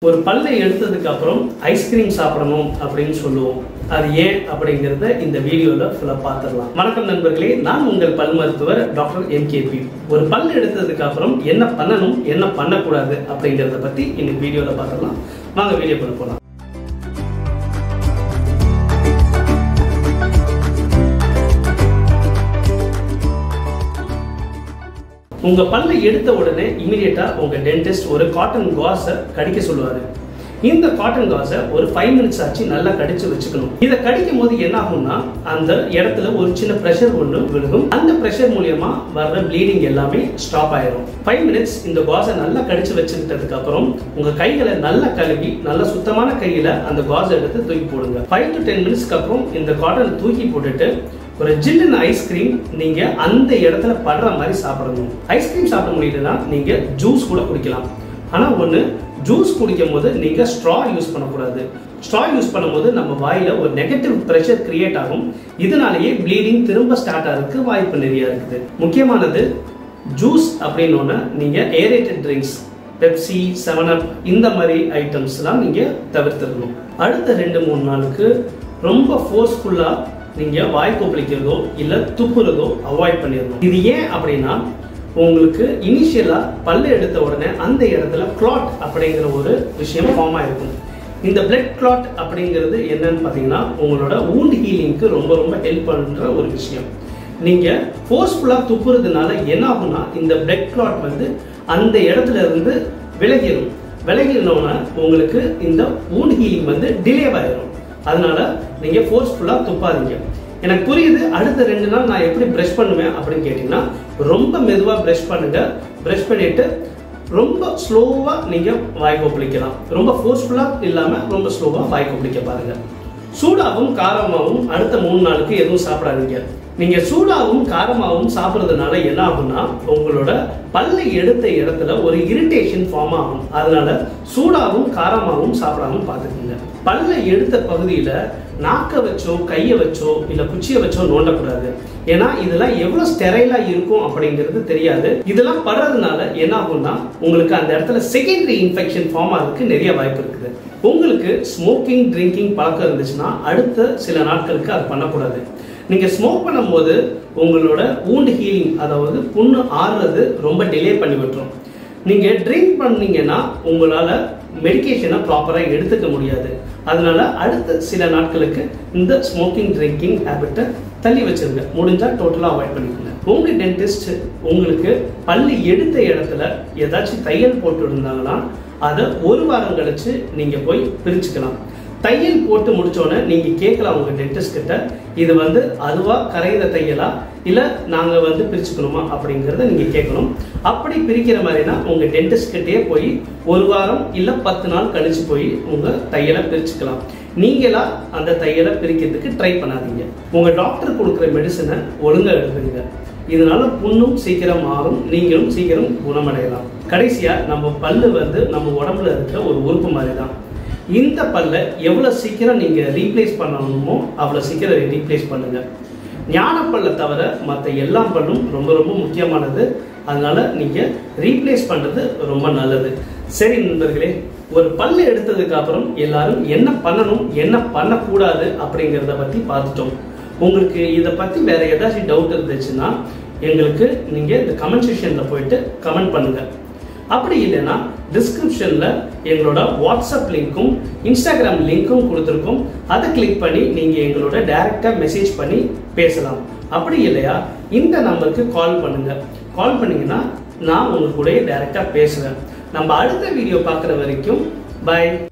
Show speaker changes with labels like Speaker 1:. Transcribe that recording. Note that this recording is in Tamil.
Speaker 1: ஒரு பல்லை எடுத்ததுக்கு அப்புறம் ஐஸ்கிரீம் சாப்பிடணும் அப்படின்னு சொல்லுவோம் அது ஏன் அப்படிங்கிறத இந்த வீடியோல ஃபுல்லா பார்த்துடலாம் வணக்கம் நண்பர்களே நான் உங்கள் பல் மருத்துவர் டாக்டர் எம்கேபி ஒரு பல் எடுத்ததுக்கு அப்புறம் என்ன பண்ணணும் என்ன பண்ணக்கூடாது அப்படிங்கிறத பத்தி இன்னைக்கு வீடியோல பார்த்துடலாம் வாங்க வீடியோ பண்ண போலாம் உங்க பல்லை எடுத்த உடனே இமிடியேட்டா உங்க டென்டிஸ்ட் ஒரு காட்டன் காஸை கடிக்க சொல்லுவாரு இந்த காட்டன் காஸை ஒரு ஃபைவ் மினிட்ஸ் ஆச்சு நல்லா கடிச்சு வச்சுக்கணும் இதை கடிக்கும் போது என்ன ஆகும்னா அந்த இடத்துல ஒரு சின்ன ப்ரெஷர் ஒன்று விழுகும் அந்த ப்ரெஷர் மூலியமா வர்ற ப்ளீடிங் எல்லாமே ஸ்டாப் ஆயிரும் ஃபைவ் மினிட்ஸ் இந்த காஸை நல்லா கடிச்சு வச்சுக்கிட்டதுக்கு அப்புறம் உங்க கைகளை நல்லா கழுவி நல்ல சுத்தமான கையில அந்த காஸை எடுத்து தூக்கி போடுங்க ஃபைவ் டு டென் மினிட்ஸ்க்கு அப்புறம் இந்த காட்டன் தூக்கி போட்டுட்டு ஒரு ஜில்லுன்னு ஐஸ்கிரீம் நீங்க அந்த இடத்துல படுற மாதிரி சாப்பிடணும் ஐஸ்கிரீம் சாப்பிட முடியலன்னா நீங்க ஜூஸ் கூட குடிக்கலாம் ஆனா ஒண்ணு ஜூஸ் குடிக்கும் போது நீங்க ஸ்ட்ரா யூஸ் பண்ணக்கூடாது ஸ்ட்ரா யூஸ் பண்ணும்போது நம்ம வாயில ஒரு நெகட்டிவ் ப்ரெஷர் கிரியேட் ஆகும் இதனாலேயே ப்ளீடிங் திரும்ப ஸ்டார்ட் ஆகிறதுக்கு வாய்ப்பு நிறைய இருக்குது முக்கியமானது ஜூஸ் அப்படின்னு ஒன்று நீங்க aerated drinks Pepsi seven up இந்த மாதிரி ஐட்டம்ஸ்லாம் நீங்க தவிர்த்திடணும் அடுத்த ரெண்டு மூணு நாளுக்கு ரொம்ப ஃபோர்ஸ்ஃபுல்லா நீங்க வாய் கொப்பளிக்கிறதோ இல்ல துப்புறதோ அவாய்ட் பண்ணிடணும் இது ஏன் அப்படின்னா உங்களுக்கு இனிஷியலா பல்லு எடுத்த உடனே அந்த இடத்துல கிளாட் அப்படிங்கிற ஒரு விஷயம் ஃபார்ம் ஆயிருக்கும் இந்த பிளட் கிளாட் அப்படிங்கிறது என்னன்னு பார்த்தீங்கன்னா உங்களோட wound ஹீலிங்க்கு ரொம்ப ரொம்ப ஹெல்ப் பண்ற ஒரு விஷயம் நீங்க ஃபோர்ஸ்ஃபுல்லா துப்புறதுனால என்ன ஆகும்னா இந்த பிளட் கிளாட் வந்து அந்த இடத்துல இருந்து விலகிடும் விலகினோன்னா உங்களுக்கு இந்த wound ஹீலிங் வந்து டிலே ஆயிரும் அதனால நீங்க ஃபோர்ஸ்ஃபுல்லா துப்பாதீங்க எனக்கு புரியுது அடுத்த ரெண்டு நாள் நான் எப்படி ப்ரஷ் பண்ணுவேன் அப்படின்னு கேட்டிங்கன்னா ரொம்ப மெதுவாக ப்ரஷ் பண்ணுங்க ப்ரஷ் பண்ணிட்டு ரொம்ப ஸ்லோவாக நீங்கள் வாய் கொப்பளிக்கலாம் ரொம்ப ஃபோர்ஸ்ஃபுல்லாக இல்லாமல் ரொம்ப ஸ்லோவாக வாய் கொப்பளிக்க பாருங்க சூடாகவும் காரமாகவும் அடுத்த மூணு நாளுக்கு எதுவும் சாப்பிடாதீங்க நீங்க சூடாகவும் காரமாகவும் சாப்பிட்றதுனால என்ன ஆகும்னா உங்களோட பல்லை எடுத்த இடத்துல ஒரு இரிட்டேஷன் ஃபார்ம் ஆகும் அதனால சூடாகவும் காரமாகவும் சாப்பிடாம பார்த்துக்கோங்க பல்லை எடுத்த பகுதியில நாக்க வச்சோ கையை வச்சோ இல்ல குச்சியை வச்சோ நோண்டக்கூடாது ஏன்னா இதெல்லாம் எவ்வளவு ஸ்டெரைலா இருக்கும் அப்படிங்கிறது தெரியாது இதெல்லாம் படுறதுனால என்ன ஆகும்னா உங்களுக்கு அந்த இடத்துல செகண்டரி இன்ஃபெக்ஷன் ஃபார்ம் ஆகிறதுக்கு நிறைய வாய்ப்பு இருக்குது உங்களுக்கு ஸ்மோக்கிங் ட்ரிங்கிங் பழக்கம் இருந்துச்சுன்னா அடுத்த சில நாட்களுக்கு அது பண்ணக்கூடாது நீங்க ஸ்மோக் பண்ணும்போது உங்களோட wound ஹீலிங் அதாவது புண்ணு ஆறுறது ரொம்ப டிலே பண்ணி விட்டுரும் நீங்க ட்ரிங்க் பண்ணீங்கன்னா உங்களால மெடிகேஷனை ப்ராப்பராக எடுத்துக்க முடியாது அதனால அடுத்த சில நாட்களுக்கு இந்த ஸ்மோக்கிங் ட்ரிங்கிங் ஹேபிட்டை தள்ளி வச்சிருங்க முடிஞ்சா டோட்டலாக அவாய்ட் பண்ணிக்கோங்க உங்க டென்டிஸ்ட் உங்களுக்கு பல்லு எடுத்த இடத்துல ஏதாச்சும் தையல் போட்டு இருந்தாங்கன்னா அதை ஒரு வாரம் கழிச்சு நீங்க போய் பிரிச்சுக்கலாம் தையல் போட்டு முடிச்சோடனே நீங்க கேட்கலாம் உங்க டென்டிஸ்ட் கிட்ட இது வந்து அதுவா கரையிற தையலா இல்ல நாங்க வந்து பிரிச்சுக்கணுமா அப்படிங்கறத நீங்க கேட்கணும் அப்படி பிரிக்கிற மாதிரினா உங்க டென்டிஸ்ட் கிட்டே போய் ஒரு வாரம் இல்ல பத்து நாள் கழிச்சு போய் உங்க தையலை பிரிச்சுக்கலாம் நீங்களா அந்த தையலை பிரிக்கிறதுக்கு ட்ரை பண்ணாதீங்க உங்க டாக்டர் கொடுக்குற மெடிசனை ஒழுங்கா எடுத்துங்க இதனால புண்ணும் சீக்கிரம் மாறும் நீங்களும் சீக்கிரம் குணமடையலாம் கடைசியா நம்ம பல்லு வந்து நம்ம உடம்புல இருக்கிற ஒரு உறுப்பு மாதிரி தான் இந்த பல்லை எவ்வளோ சீக்கிரம் நீங்கள் ரீப்ளேஸ் பண்ணணுமோ அவ்வளோ சீக்கிரம் ரீப்ளேஸ் பண்ணுங்க ஞானப்பல்லை தவிர மற்ற எல்லா பல்லும் ரொம்ப ரொம்ப முக்கியமானது அதனால நீங்கள் ரீப்ளேஸ் பண்ணுறது ரொம்ப நல்லது சரி நண்பர்களே ஒரு பல்லு எடுத்ததுக்கு அப்புறம் எல்லாரும் என்ன பண்ணணும் என்ன பண்ணக்கூடாது அப்படிங்கிறத பற்றி பார்த்துட்டோம் உங்களுக்கு இதை பற்றி வேற ஏதாச்சும் டவுட் இருந்துச்சுன்னா எங்களுக்கு நீங்கள் இந்த கமெண்ட் செக்ஷனில் போயிட்டு கமெண்ட் பண்ணுங்கள் அப்படி இல்லைன்னா டிஸ்கிரிப்ஷனில் எங்களோட வாட்ஸ்அப் லிங்க்கும் இன்ஸ்டாகிராம் லிங்க்கும் கொடுத்துருக்கோம் அதை கிளிக் பண்ணி நீங்கள் எங்களோட டைரெக்டாக மெசேஜ் பண்ணி பேசலாம் அப்படி இல்லையா இந்த நம்பருக்கு கால் பண்ணுங்க கால் பண்ணீங்கன்னா நான் உங்க கூட டைரெக்டாக பேசுவேன் நம்ம அடுத்த வீடியோ பார்க்குற வரைக்கும் பை